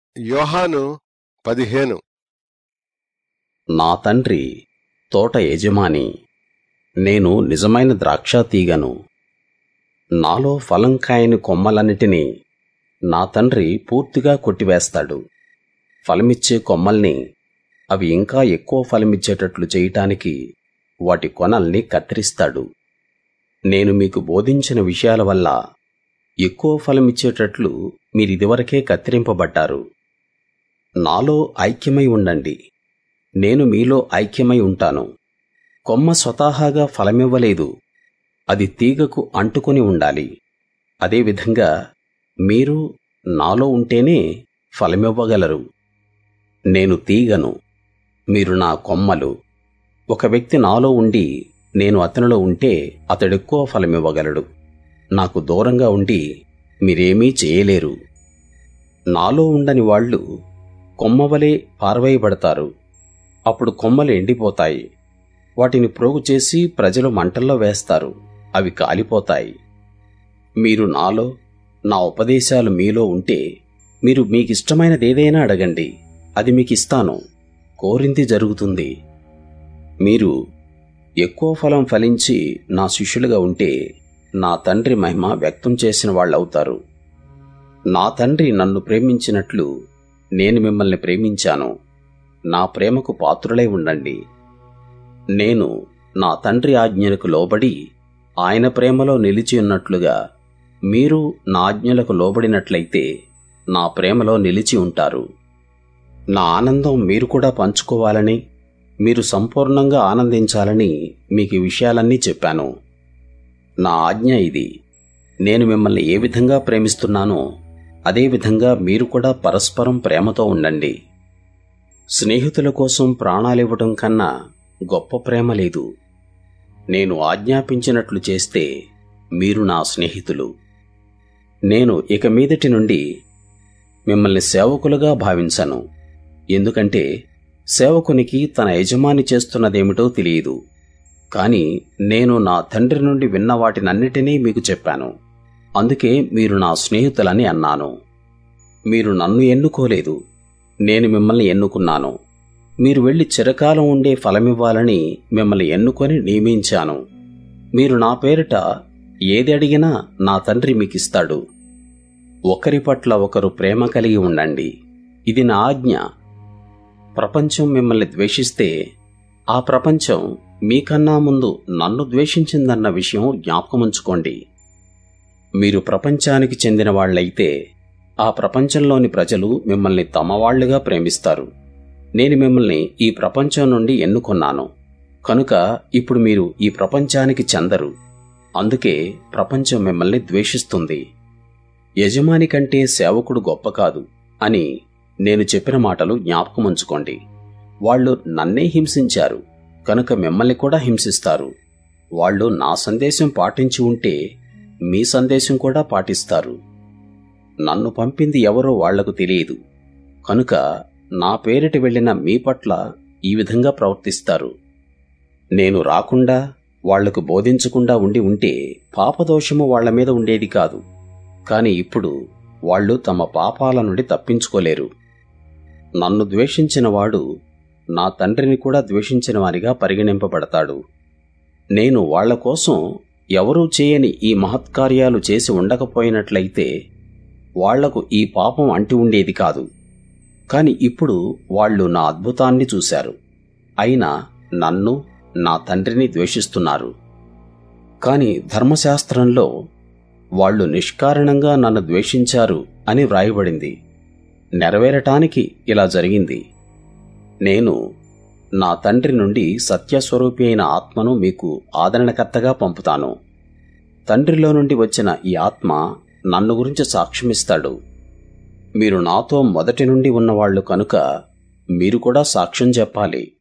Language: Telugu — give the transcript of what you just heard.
యోహాను పదిహేను నా తండ్రి తోట యజమాని నేను నిజమైన ద్రాక్ష తీగను నాలో ఫలం కాయని కొమ్మలన్నిటినీ నా తండ్రి పూర్తిగా కొట్టివేస్తాడు ఫలమిచ్చే కొమ్మల్ని అవి ఇంకా ఎక్కువ ఫలమిచ్చేటట్లు చేయటానికి వాటి కొనల్ని కత్తిరిస్తాడు నేను మీకు బోధించిన విషయాల వల్ల ఎక్కువ ఫలమిచ్చేటట్లు మీరిదివరకే కత్తిరింపబడ్డారు నాలో ఐక్యమై ఉండండి నేను మీలో ఐక్యమై ఉంటాను కొమ్మ స్వతహాగా ఫలమివ్వలేదు అది తీగకు అంటుకొని ఉండాలి అదేవిధంగా మీరు నాలో ఉంటేనే ఫలమివ్వగలరు నేను తీగను మీరు నా కొమ్మలు ఒక వ్యక్తి నాలో ఉండి నేను అతనిలో ఉంటే అతడెక్కువ ఫలమివ్వగలడు నాకు దూరంగా ఉండి మీరేమీ చేయలేరు నాలో ఉండని వాళ్ళు కొమ్మవలే పారవేయబడతారు అప్పుడు కొమ్మలు ఎండిపోతాయి వాటిని ప్రోగు చేసి ప్రజలు మంటల్లో వేస్తారు అవి కాలిపోతాయి మీరు నాలో నా ఉపదేశాలు మీలో ఉంటే మీరు మీకిష్టమైనదేదైనా అడగండి అది మీకిస్తాను కోరింది జరుగుతుంది మీరు ఎక్కువ ఫలం ఫలించి నా శిష్యులుగా ఉంటే నా తండ్రి మహిమ వ్యక్తం చేసిన వాళ్ళవుతారు నా తండ్రి నన్ను ప్రేమించినట్లు నేను మిమ్మల్ని ప్రేమించాను నా ప్రేమకు పాత్రులై ఉండండి నేను నా తండ్రి ఆజ్ఞలకు లోబడి ఆయన ప్రేమలో నిలిచి ఉన్నట్లుగా మీరు నా ఆజ్ఞలకు లోబడినట్లయితే నా ప్రేమలో నిలిచి ఉంటారు నా ఆనందం మీరు కూడా పంచుకోవాలని మీరు సంపూర్ణంగా ఆనందించాలని మీకు ఈ విషయాలన్నీ చెప్పాను నా ఆజ్ఞ ఇది నేను మిమ్మల్ని ఏ విధంగా ప్రేమిస్తున్నానో అదే విధంగా మీరు కూడా పరస్పరం ప్రేమతో ఉండండి స్నేహితుల కోసం ప్రాణాలివ్వటం కన్నా గొప్ప ప్రేమ లేదు నేను ఆజ్ఞాపించినట్లు చేస్తే మీరు నా స్నేహితులు నేను ఇక మీదటి నుండి మిమ్మల్ని సేవకులుగా భావించను ఎందుకంటే సేవకునికి తన యజమాని చేస్తున్నదేమిటో తెలియదు కాని నేను నా తండ్రి నుండి విన్న వాటినన్నిటినీ మీకు చెప్పాను అందుకే మీరు నా స్నేహితులని అన్నాను మీరు నన్ను ఎన్నుకోలేదు నేను మిమ్మల్ని ఎన్నుకున్నాను మీరు వెళ్లి చిరకాలం ఉండే ఫలమివ్వాలని మిమ్మల్ని ఎన్నుకొని నియమించాను మీరు నా పేరిట ఏది అడిగినా నా తండ్రి మీకిస్తాడు ఒకరి పట్ల ఒకరు ప్రేమ కలిగి ఉండండి ఇది నా ఆజ్ఞ ప్రపంచం మిమ్మల్ని ద్వేషిస్తే ఆ ప్రపంచం మీకన్నా ముందు నన్ను ద్వేషించిందన్న విషయం జ్ఞాపకముంచుకోండి మీరు ప్రపంచానికి చెందిన వాళ్ళైతే ఆ ప్రపంచంలోని ప్రజలు మిమ్మల్ని తమవాళ్లుగా ప్రేమిస్తారు నేను మిమ్మల్ని ఈ ప్రపంచం నుండి ఎన్నుకొన్నాను కనుక ఇప్పుడు మీరు ఈ ప్రపంచానికి చెందరు అందుకే ప్రపంచం మిమ్మల్ని ద్వేషిస్తుంది యజమాని కంటే సేవకుడు గొప్ప కాదు అని నేను చెప్పిన మాటలు జ్ఞాపకముంచుకోండి వాళ్ళు నన్నే హింసించారు కనుక మిమ్మల్ని కూడా హింసిస్తారు వాళ్ళు నా సందేశం పాటించి ఉంటే మీ సందేశం కూడా పాటిస్తారు నన్ను పంపింది ఎవరో వాళ్లకు తెలియదు కనుక నా పేరిట వెళ్లిన మీ పట్ల ఈ విధంగా ప్రవర్తిస్తారు నేను రాకుండా వాళ్లకు బోధించకుండా ఉండి ఉంటే పాపదోషము వాళ్ల మీద ఉండేది కాదు కాని ఇప్పుడు వాళ్ళు తమ పాపాల నుండి తప్పించుకోలేరు నన్ను ద్వేషించిన వాడు నా తండ్రిని కూడా ద్వేషించిన వానిగా పరిగణింపబడతాడు నేను వాళ్ల కోసం ఎవరూ చేయని ఈ మహత్కార్యాలు చేసి ఉండకపోయినట్లయితే వాళ్లకు ఈ పాపం అంటి ఉండేది కాదు కాని ఇప్పుడు వాళ్ళు నా అద్భుతాన్ని చూశారు అయినా నన్ను నా తండ్రిని ద్వేషిస్తున్నారు కాని ధర్మశాస్త్రంలో వాళ్ళు నిష్కారణంగా నన్ను ద్వేషించారు అని వ్రాయబడింది నెరవేరటానికి ఇలా జరిగింది నేను నా తండ్రి నుండి సత్యస్వరూపి అయిన ఆత్మను మీకు ఆదరణకర్తగా పంపుతాను తండ్రిలో నుండి వచ్చిన ఈ ఆత్మ నన్ను గురించి సాక్ష్యమిస్తాడు మీరు నాతో మొదటి నుండి ఉన్నవాళ్లు కనుక మీరు కూడా సాక్ష్యం చెప్పాలి